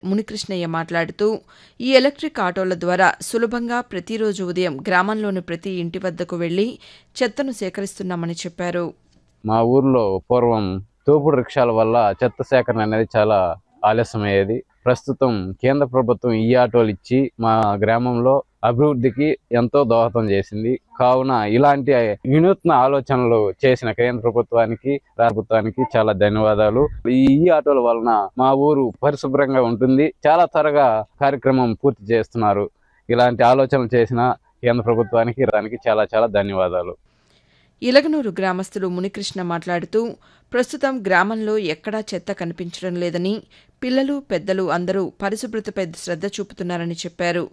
మునికృష్ణయ్య మాట్లాడుతూ ఈ ఎలక్టిక్ ఆటోల ద్వారా సులభంగా ప్రతిరోజు ఉదయం గ్రామంలోని ప్రతి ఇంటి వద్దకు వెళ్లి చెత్తను సేకరిస్తున్నామని చెప్పారు మా ఊర్లో పూర్వం తోపుడు రిక్షాల వల్ల చెత్త సేకరణ అనేది చాలా ఆలస్యమయ్యేది ప్రస్తుతం కేంద్ర ప్రభుత్వం ఈ ఆటోలు ఇచ్చి మా గ్రామంలో అభివృద్ధికి ఎంతో దోహదం చేసింది కావున ఇలాంటి వినూత్న ఆలోచనలు చేసిన కేంద్ర ప్రభుత్వానికి రాష్ట్ర ప్రభుత్వానికి చాలా ధన్యవాదాలు ఈ ఈ ఆటోల వలన మా ఊరు పరిశుభ్రంగా ఉంటుంది చాలా త్వరగా కార్యక్రమం పూర్తి చేస్తున్నారు ఇలాంటి ఆలోచనలు చేసిన కేంద్ర ప్రభుత్వానికి దానికి చాలా చాలా ధన్యవాదాలు ఇలగనూరు గ్రామస్తులు మునికృష్ణ మాట్లాడుతూ ప్రస్తుతం గ్రామంలో ఎక్కడా చెత్త కనిపించడం లేదని పిల్లలు పెద్దలు అందరూ పరిశుభ్రతపై శ్రద్ధ చూపుతున్నారని చెప్పారు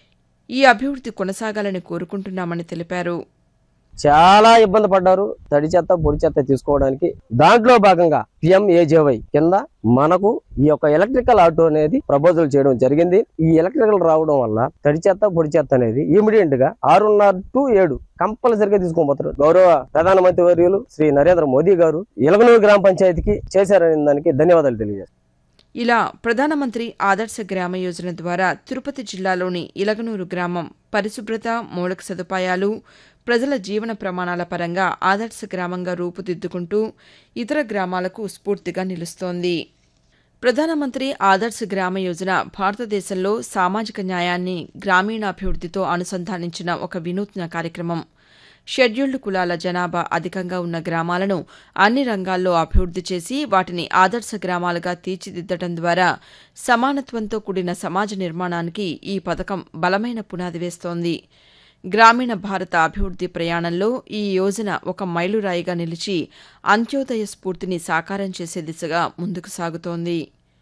ఈ అభివృద్ధి కొనసాగాలని కోరుకుంటున్నామని తెలిపారు చాలా ఇబ్బంది పడ్డారు తడి చెత్త పొడి చెత్త తీసుకోవడానికి దాంట్లో భాగంగా పిఎంఏజేవై కింద మనకు ఈ యొక్క ఎలక్ట్రికల్ ఆటో అనేది ప్రపోజల్ చేయడం జరిగింది ఈ ఎలక్ట్రికల్ రావడం వల్ల తడి చెత్త పొడి చెత్త అనేది ఇమీడియట్ గా ఆరున్నర టు ఏడు కంపల్సరిగా తీసుకోబోతున్నారు గౌరవ ప్రధానమంత్రి వర్యులు శ్రీ నరేంద్ర మోదీ గారు ఇలగనూరు గ్రామ పంచాయతీకి చేశారనే దానికి ధన్యవాదాలు తెలియజేస్తారు ఇలా ప్రధానమంత్రి ఆదర్శ గ్రామ యోజన ద్వారా తిరుపతి జిల్లాలోని ఇలగనూరు గ్రామం పరిశుభ్రత మౌలిక సదుపాయాలు ప్రజల జీవన ప్రమాణాల పరంగా ఆదర్శ గ్రామంగా రూపుదిద్దుకుంటూ ఇతర గ్రామాలకు స్ఫూర్తిగా నిలుస్తోంది ప్రధానమంత్రి ఆదర్శ గ్రామ యోజన భారతదేశంలో సామాజిక న్యాయాన్ని గ్రామీణాభివృద్ధితో అనుసంధానించిన ఒక వినూత్న కార్యక్రమం షెడ్యూల్డ్ కులాల జనాభా అధికంగా ఉన్న గ్రామాలను అన్ని రంగాల్లో అభివృద్ధి చేసి వాటిని ఆదర్శ గ్రామాలుగా తీర్చిదిద్దడం ద్వారా సమానత్వంతో కూడిన సమాజ నిర్మాణానికి ఈ పథకం బలమైన పునాది వేస్తోంది గ్రామీణ భారత అభివృద్ధి ప్రయాణంలో ఈ యోజన ఒక మైలురాయిగా నిలిచి అంత్యోదయ స్ఫూర్తిని సాకారం చేసే దిశగా ముందుకు సాగుతోంది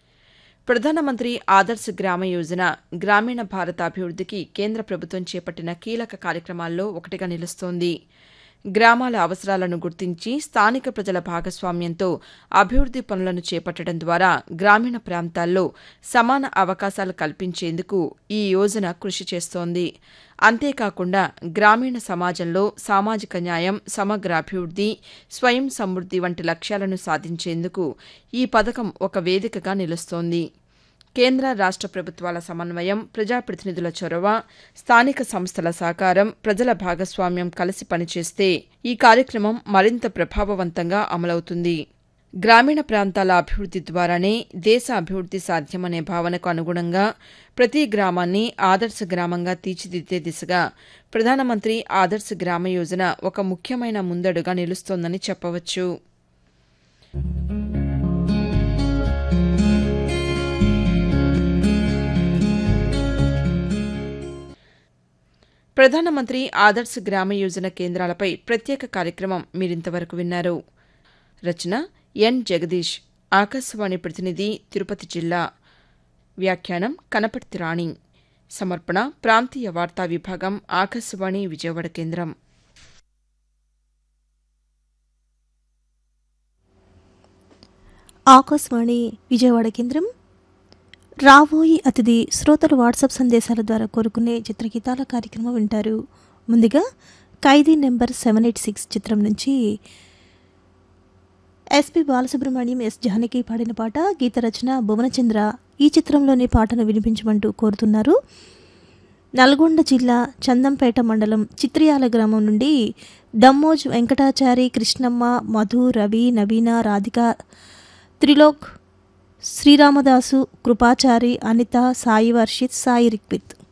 ప్రధానమంత్రి ఆదర్శ్ గ్రామ యోజన గ్రామీణ భారత అభివృద్ధికి కేంద్ర ప్రభుత్వం చేపట్టిన కీలక కార్యక్రమాల్లో ఒకటిగా నిలుస్తోంది గ్రామాల అవసరాలను గుర్తించి స్థానిక ప్రజల భాగస్వామ్యంతో అభివృద్ధి పనులను చేపట్టడం ద్వారా గ్రామీణ ప్రాంతాల్లో సమాన అవకాశాలు కల్పించేందుకు ఈ యోజన కృషి చేస్తోంది అంతేకాకుండా గ్రామీణ సమాజంలో సామాజిక న్యాయం సమగ్ర అభివృద్ధి స్వయం సమృద్ధి వంటి లక్ష్యాలను సాధించేందుకు ఈ పథకం ఒక వేదికగా నిలుస్తోంది కేంద్ర రాష్ట్ర ప్రభుత్వాల సమన్వయం ప్రజాప్రతినిధుల చొరవ స్థానిక సంస్థల సహకారం ప్రజల భాగస్వామ్యం కలిసి పనిచేస్తే ఈ కార్యక్రమం మరింత ప్రభావవంతంగా అమలవుతుంది గ్రామీణ ప్రాంతాల అభివృద్ధి ద్వారానే దేశ అభివృద్ధి సాధ్యమనే భావనకు అనుగుణంగా ప్రతి గ్రామాన్ని ఆదర్శ గ్రామంగా తీర్చిదిద్దే దిశగా ప్రధానమంత్రి ఆదర్శ గ్రామ యోజన ఒక ముఖ్యమైన ముందడుగా నిలుస్తోందని చెప్పవచ్చు ప్రధానమంత్రి ఆదర్శ్ గ్రామ యోజన కేంద్రాలపై ప్రత్యేక కార్యక్రమం మీరింతవరకు విన్నారు రచన ఎన్ జగదీష్ ఆకాశవాణి ప్రతినిధి తిరుపతి జిల్లా వ్యాఖ్యానం కనపర్తి రాణి సమర్పణ ప్రాంతీయ వార్తా విభాగం ఆకాశవాణి విజయవాడ కేంద్రం ఆకాశవాణి విజయవాడ కేంద్రం రాబోయి అతిథి శ్రోతలు వాట్సాప్ సందేశాల ద్వారా కోరుకునే చిత్రగీతాల కార్యక్రమం వింటారు ముందుగా Khaidi number seven eight six చిత్రం నుంచి ఎస్పి బాలసుబ్రహ్మణ్యం ఎస్ జానకి పాడిన పాట గీత రచన భువనచంద్ర ఈ చిత్రంలోని పాటను వినిపించమంటూ కోరుతున్నారు నల్గొండ జిల్లా చందంపేట మండలం చిత్రియాల గ్రామం నుండి దమ్మోజ్ వెంకటాచారి కృష్ణమ్మ మధు రవి నవీన రాధిక త్రిలోక్ శ్రీరామదాసు కృపాచారి అనిత సాయి వర్షిత్ సాయి రిక్విత్